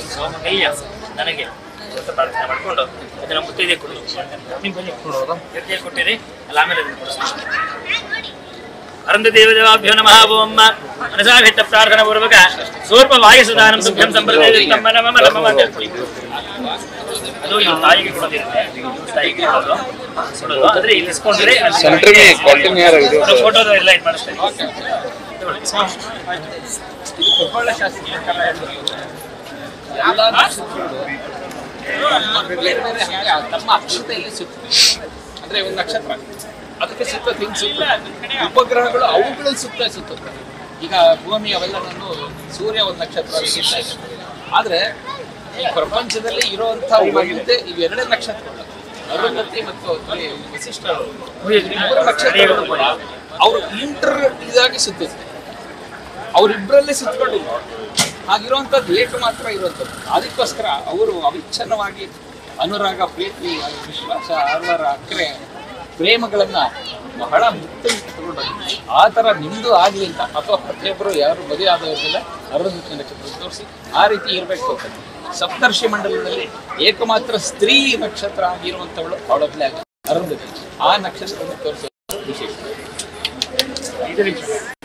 ಸೋಮಕಯ್ಯ ನನಗೆ ಅಂತ ಪ್ರಾರ್ಥನೆ ಮಾಡಿಕೊಂಡು ಅದನ್ನ ಮುತ್ತೈದೆ ಕೊಡು ನೀವು ಬನ್ನಿ ಎತ್ತೆ ಕೊಟ್ಟಿರಿ ಅಲ್ಲ ಆಮೇಲೆ ಅದನ್ನ ಕೊಡಿಸ್ತೀನಿ ಅರಂಧದೇವದೇವಾಭ್ಯೋ ನಮಃ ಓಂ ಮನಸಾಭಿತ್ತ ಪ್ರಾರ್ಥನಾ ಪೂರ್ವಕ ಸೂರ್ಪ ವಾಯುಸುಧಾನಂ ಸುಭ್ಯಂ ಸಂಪ್ರದಾಯ ತಮ್ಮ ನಮ ನಮ ಅಂತ ಹೇಳ್ಕೊಳ್ಳಿ. ಅದು ಇವ್ರ ತಾಯಿಗೆ ಕೊಡೋದಿರುತ್ತೆ ಇವ್ರ ತಾಯಿಗೆ ಕೊಡೋದು ಕೊಡೋದು ಆದ್ರೆ ಇಲ್ಲಿ ಇಸ್ಕೊಂಡ್ರೆ ಅಲ್ಲಿ Center में continue आ रहा है ಫೋಟೋ ಎಲ್ಲ ಇದು ಮಾಡಿಸ್ತೇನೆ ತಗೊಳ್ಳಿ. ಇದು ಖಗೋಳ ಶಾಸ್ತ್ರೀಯ ಎಲ್ಲ ನಕ್ಷತ್ರಗಳು ಬೇರೆ ಬೇರೆ ಹಾಗೆ ತಮ್ಮ ಅಕ್ಷತೆಯಲ್ಲಿ ಸುತ್ತ ಅಂದ್ರೆ ಒಂದು ನಕ್ಷತ್ರ ಅದಕ್ಕೆ ಸುತ್ತ ಹಿಂಗ್ ಸುತ್ತ ಉಪಗ್ರಹಗಳು ಅವುಗಳ ಸುತ್ತ ಸುತ್ತುತ್ತೆ ಈಗ ಭೂಮಿ ಅವೆಲ್ಲನನ್ನು ಸೂರ್ಯ ಒಂದು ನಕ್ಷತ್ರ ಸುತ್ತ ಇದೆ. ಆದ್ರೆ ಈ ಪ್ರಪಂಚದಲ್ಲಿ ಇರುವಂತಹ ಒಂದೇ ಇವೆರಡೇ ನಕ್ಷತ್ರಗಳು ಅರುಂಧತಿ ಮತ್ತು ಅಲ್ಲಿ ವಸಿಷ್ಠರು ಇಬ್ಬರು ನಕ್ಷತ್ರಗಳು ಕೂಡ ಅವರು ಇಂಟರ್ ಇದಾಗಿ ಸುತ್ತಿದ್ರು ಅವರಿಬ್ಬರಲ್ಲೇ ಸುತ್ತಕೊಂಡಿಲ್ಲ ಹಾಗಿರುವಂಥದ್ದು ಏಕ ಮಾತ್ರ ಇರುವಂಥದ್ದು ಅದಕ್ಕೋಸ್ಕರ ಅವರು ಅವಿಚ್ಛನ್ನವಾಗಿ ಅನುರಾಗ ಪ್ರೀತಿ ವಿಶ್ವಾಸ ಆರ್ವರ ಅಕ್ರೆ ಪ್ರೇಮಗಳನ್ನ ಬಹಳ ಮುಟ್ಟಿಗೆ ತಗೊಂಡೋಗಿ ಆ ಥರ ನಿಮ್ದು ಆಗಲಿ ಅಂತ ಅಥವಾ ಪ್ರತಿಯೊಬ್ಬರು ಯಾರು ಮದುವೆ ಆದವರಿಗೆಲ್ಲ ಅರುಂಧತಿ ನಕ್ಷತ್ರ ತೋರಿಸಿ ಆ ರೀತಿ ಇರಬೇಕು ಅಂತ ಸಪ್ತರ್ಷಿ ಮಂಡಲದಲ್ಲಿ ಏಕಮಾತ್ರ ಸ್ತ್ರೀ ನಕ್ಷತ್ರ ಆಗಿರುವಂಥವಳು ಅವಳೊಬ್ಬಳೆ ಅರುಂಧತಿ ಆ ನಕ್ಷತ್ರವನ್ನು ತೋರಿಸೋದು ವಿಶೇಷ ಐದು ನಿಮಿಷ